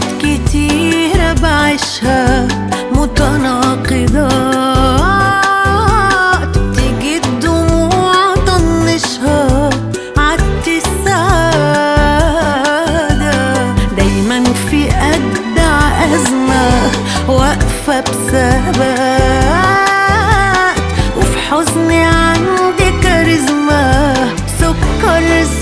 كتيرة بعيشها متناقضات تيجي الدموع طنشها عدت السعادة دايما في أجدع أزمة واقفة بثبات وفي حزني عندي كاريزما سكر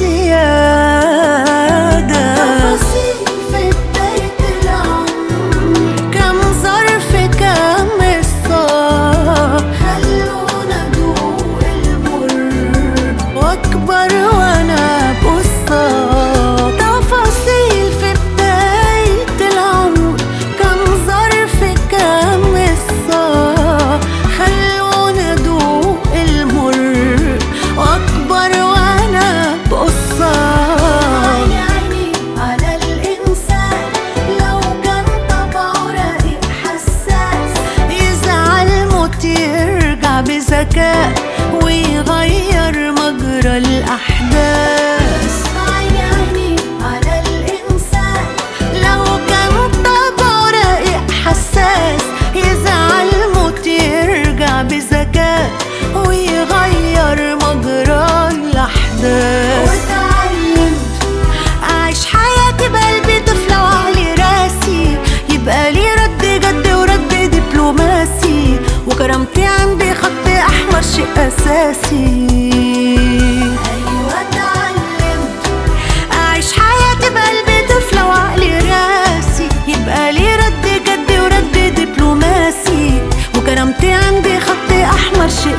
زيادة تفاصيل في بداية العمر كم ظرف كم الصار خلونا ندوق المر واكبر وانا بقصة تفاصيل في بداية العمر كم ظرف كم الصار خلونا ادوق المر واكبر وانا بقصة عيني على الإنسان لو كان طبعه رقيق حساس يزعل موت يرجع بذكاء ويغير مجرى الأحداث عيني على الإنسان لو كان طبعه رقيق حساس يزعل موت يرجع بذكاء ويغير مجرى الأحداث وتعلمت أعيش حياتي بقلبي طفلة وعلي راسي يبقى لي رد جد ورد دبلوماسي وكرامتي عندي خط أحمر شيء أساسي أيوة اتعلمت أعيش حياتي بقلبي طفلة وعقلي راسي يبقى لي رد جد ورد دبلوماسي وكرامتي عندي خط أحمر شيء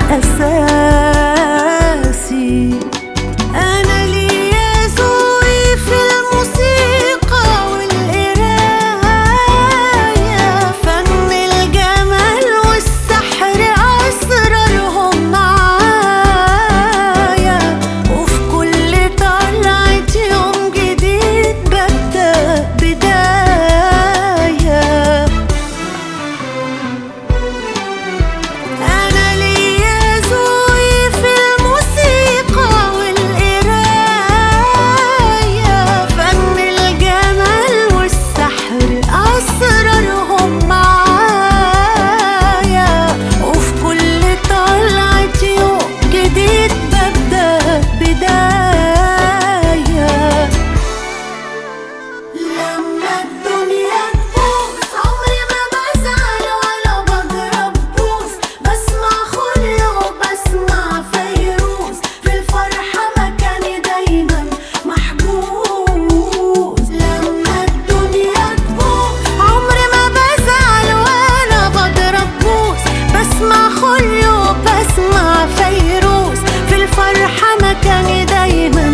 أساسي أنا ليا ذوقي في الموسيقى والقراية فن الجمال والسحر أسرارهم معايا وفي كل طلعة يوم جديد ببدأ بداية أنا ليا ذوقي في الموسيقى والقراية فن الجمال والسحر أسرارهم معايا وفي كل طلعة يوم جديد ببدأ بداية لما الدنيا تبوظ عمري ما بزعل ولا بضرب بوز بسمع خلق وبسمع فيروز في الفرحة مكاني دايما محجوز لما الدنيا تبوظ عمري ما بزعل ولا بضرب بوس بسمع خلو وبسمع فيروز في الفرحة مكاني دايما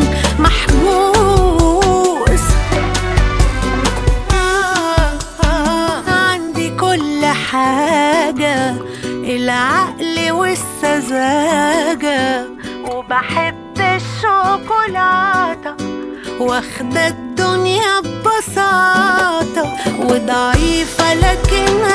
محبوس آه آه عندي كل حاجة العقل والسذاجة وبحب الشوكولاتة واخدة الدنيا ببساطة وضعيفة لكن